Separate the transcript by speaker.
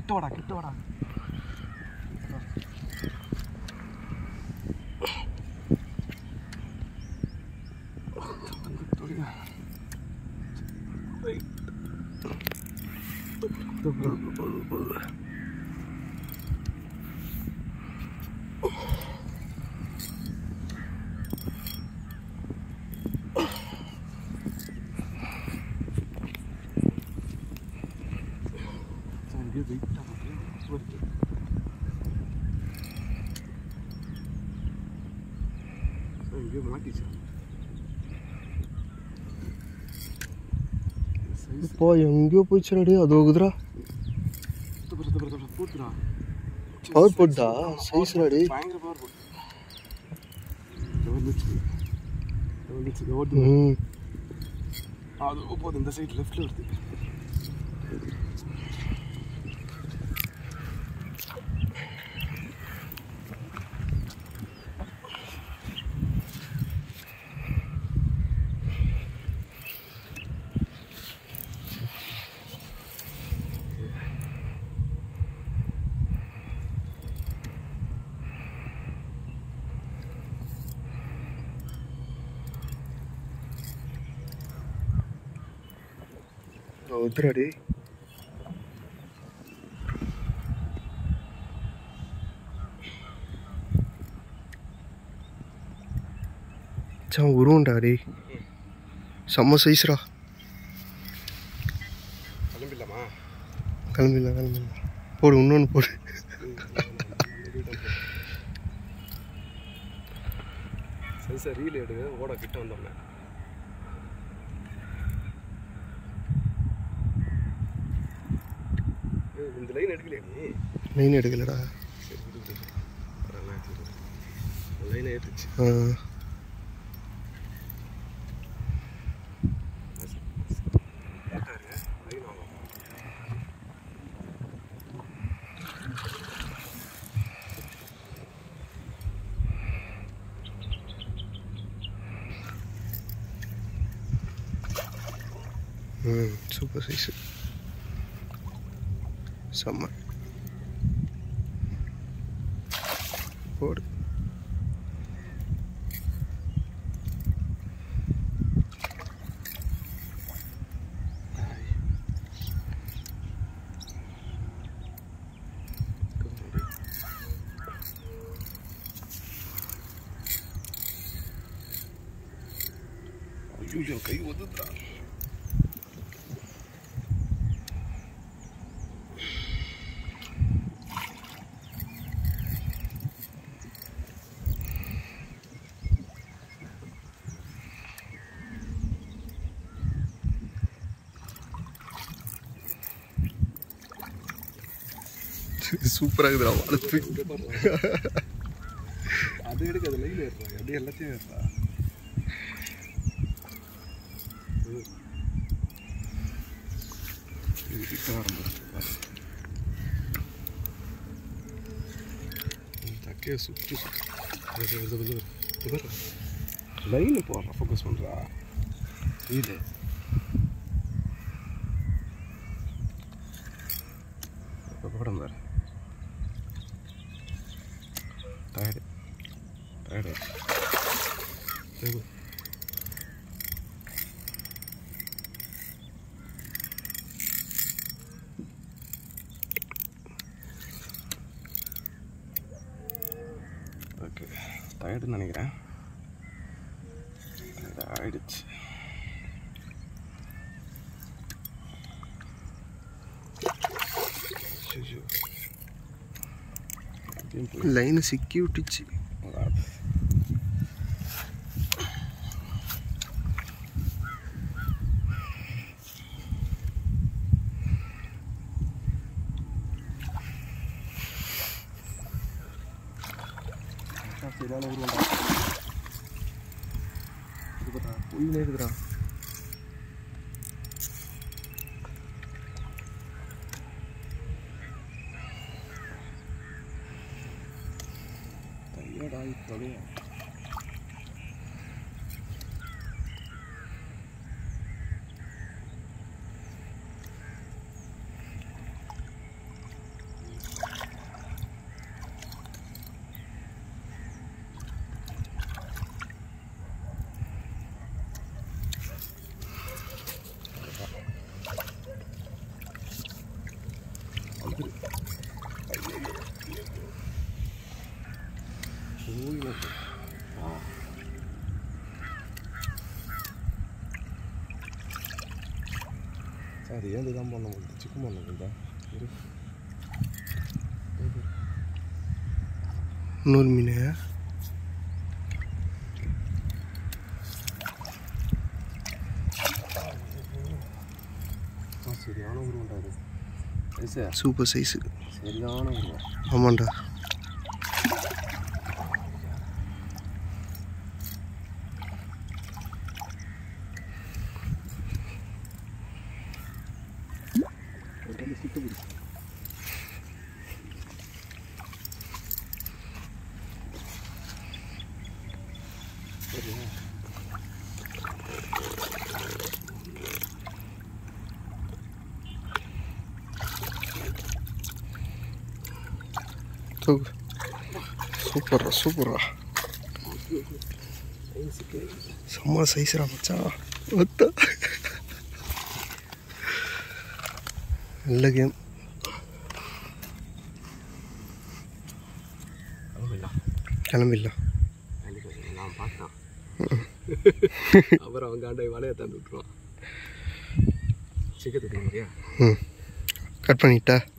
Speaker 1: கிட்ட வாடா கிட்ட வாடா இங்கே வெயிட்டாக வருது இங்கே மாட்டிச்சு சைஸ்
Speaker 2: இப்போ எங்கேயோ போயிடுச்சுடாடி அது ಹೋಗುದ್ರಾ
Speaker 1: தப்புறா தப்புறா தப்புறா போட்டுடா
Speaker 2: பவர் போட்டா சைஸ்டாடி
Speaker 1: பயங்கர பவர் போட்டு வந்துச்சு வந்துச்சு ஓட்டு
Speaker 2: ಹ್ಞೂ
Speaker 1: அது போகுது இந்த சைடு லெஃப்ட்ல வருது
Speaker 2: ಹೌದ್ರಾಡಿ ಚಾ ಉರುಂಡಾಡಿ செம்ம சைஸ்ரா
Speaker 1: கிளம்பிடலாமா
Speaker 2: கிளம்பிடலாம் கிளம்பிடலாம் போடு இன்னொன்று போடு
Speaker 1: சரி சார் ரீல் எடு ஓட கிட்ட வந்தோம்னா ஏய், இந்த லைன் எடுக்கலையா நீ
Speaker 2: லைன் எடுக்கலடா
Speaker 1: சரி விடு விடு ரிலாக்ஸ் லைனை ஏற்றுச்சு
Speaker 2: ஆ
Speaker 1: லைன் ஆகும்
Speaker 2: ம் சூப்பர் சைஸு செம்ம போடு
Speaker 1: ஐயோ கை ஒதுதா
Speaker 2: சூப்பராக இருக்குதுடா வளர்த்து
Speaker 1: இங்க பாரு. அது எடுக்க அது லைன் ஏறுறா அப்படியே எல்லாத்தையும் ஏறுறா இது கிட்ட வரும்போது பாரு. ம், தக்கையை சுற்றி லைன் போடுறா ஃபோக்கஸ் பண்ணுறா இது இப்போ போட பாரு டயர்டு டயர்டு சரி ஓகே டயர்டுன்னு நினைக்கிறேன் அது ஆயிடுச்சு ஐயோ. அப்படியும் போய்
Speaker 2: லைன் சிக்கி விட்டுச்சு
Speaker 1: வராது. சரியான உருவம்டா. இது பாத்தா, போயினே இருக்குதுடா. tired ஆயிட்டோடே. சார் ஏன் தான் பண்ண முடியும் சிக்கன் பண்ண முடியுதா இரு
Speaker 2: இன்னொரு மீன்
Speaker 1: ஆ, சரியான உருவண்டா இது ஐசா
Speaker 2: சூப்பர் சைஸு
Speaker 1: சரியான உருவம்
Speaker 2: ஆமாண்டா தூக்கு சூப்பர்ரா சூப்பர்ரா செம்ம சைஸ்ரா மச்சான் ஒத்த நல்ல கேம் கிளம்பிடலாம்
Speaker 1: நான் பார்த்தேன் அப்புறம் அவன் காண்டை வலையை தந்து விட்டுருவான் சிக்கத்துக்கு முடியா
Speaker 2: ம் கட் பண்ணிட்டா